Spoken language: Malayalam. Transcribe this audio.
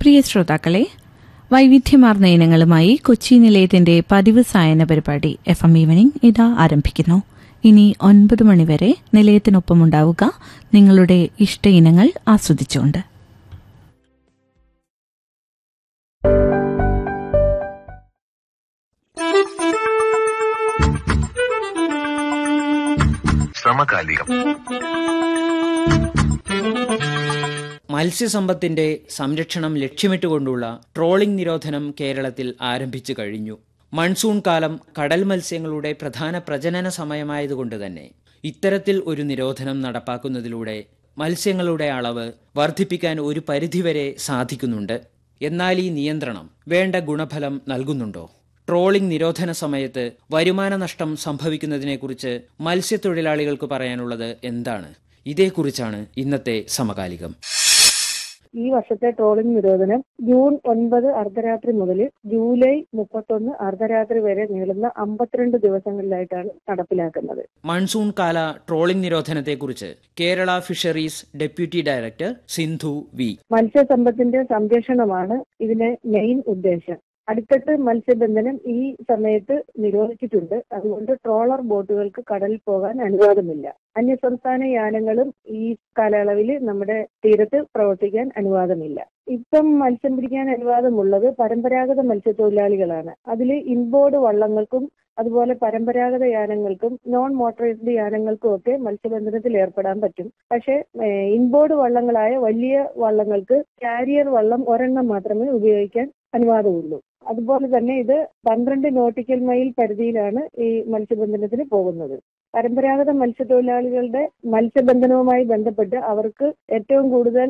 പ്രിയ ശ്രോതാക്കളെ വൈവിധ്യമാർന്ന ഇനങ്ങളുമായി കൊച്ചി നിലയത്തിന്റെ പതിവ് സായന പരിപാടി എഫ് എം ഈവനിംഗ് ഇതാ ആരംഭിക്കുന്നു ഇനി ഒൻപത് മണിവരെ നിലയത്തിനൊപ്പമുണ്ടാവുക നിങ്ങളുടെ ഇഷ്ട ഇനങ്ങൾ ആസ്വദിച്ചുകൊണ്ട് സമകാലികം മത്സ്യസമ്പത്തിന്റെ സംരക്ഷണം ലക്ഷ്യമിട്ടുകൊണ്ടുള്ള ട്രോളിംഗ് നിരോധനം കേരളത്തിൽ ആരംഭിച്ചു കഴിഞ്ഞു മൺസൂൺ കാലം കടൽ മത്സ്യങ്ങളുടെ പ്രധാന പ്രജനന സമയമായതുകൊണ്ട് തന്നെ ഇത്തരത്തിൽ ഒരു നിരോധനം നടപ്പാക്കുന്നതിലൂടെ മത്സ്യങ്ങളുടെ അളവ് വർദ്ധിപ്പിക്കാൻ ഒരു പരിധിവരെ സാധിക്കുന്നുണ്ട് എന്നാൽ ഈ നിയന്ത്രണം വേണ്ട ഗുണഫലം നൽകുന്നുണ്ടോ ട്രോളിംഗ് നിരോധന സമയത്ത് വരുമാന നഷ്ടം സംഭവിക്കുന്നതിനെക്കുറിച്ച് മത്സ്യത്തൊഴിലാളികൾക്ക് പറയാനുള്ളത് എന്താണ് ഇതേക്കുറിച്ചാണ് ഇന്നത്തെ സമകാലികം ഈ വർഷത്തെ ട്രോളിംഗ് നിരോധനം ജൂൺ ഒൻപത് അർദ്ധരാത്രി മുതൽ ജൂലൈ മുപ്പത്തൊന്ന് അർദ്ധരാത്രി വരെ നീളുന്ന അമ്പത്തിരണ്ട് ദിവസങ്ങളിലായിട്ടാണ് നടപ്പിലാക്കുന്നത് മൺസൂൺ കാല ട്രോളിംഗ് നിരോധനത്തെക്കുറിച്ച് Kerala fisheries deputy director Sindhu V മത്സ്യസമ്പത്തിന്റെ സംരക്ഷണമാണ് ഇതിലെ മെയിൻ ഉദ്ദേശം അടിത്തട്ട് മത്സ്യബന്ധനം ഈ സമയത്ത് നിരോധിച്ചിട്ടുണ്ട് അതുകൊണ്ട് ട്രോളർ ബോട്ടുകൾക്ക് കടലിൽ പോകാൻ അനുവാദമില്ല അന്യസംസ്ഥാന യാനങ്ങളും ഈ കാലയളവിൽ നമ്മുടെ തീരത്ത് പ്രവർത്തിക്കാൻ അനുവാദമില്ല ഇപ്പം മത്സ്യം പിടിക്കാൻ അനുവാദമുള്ളത് പരമ്പരാഗത മത്സ്യത്തൊഴിലാളികളാണ് അതിൽ ഇൻബോർഡ് വള്ളങ്ങൾക്കും അതുപോലെ പരമ്പരാഗത യാനങ്ങൾക്കും നോൺ മോട്ടറൈസ്ഡ് യാനങ്ങൾക്കും ഒക്കെ മത്സ്യബന്ധനത്തിൽ ഏർപ്പെടാൻ പറ്റും പക്ഷേ ഇൻബോർഡ് വള്ളങ്ങളായ വലിയ വള്ളങ്ങൾക്ക് കാരിയർ വള്ളം ഒരെണ്ണം മാത്രമേ ഉപയോഗിക്കാൻ അനുവാദമുള്ളൂ അതുപോലെ തന്നെ ഇത് പന്ത്രണ്ട് നോട്ടിക്കൽ മൈൽ പരിധിയിലാണ് ഈ മത്സ്യബന്ധനത്തിന് പോകുന്നത് പരമ്പരാഗത മത്സ്യത്തൊഴിലാളികളുടെ മത്സ്യബന്ധനവുമായി ബന്ധപ്പെട്ട് അവർക്ക് ഏറ്റവും കൂടുതൽ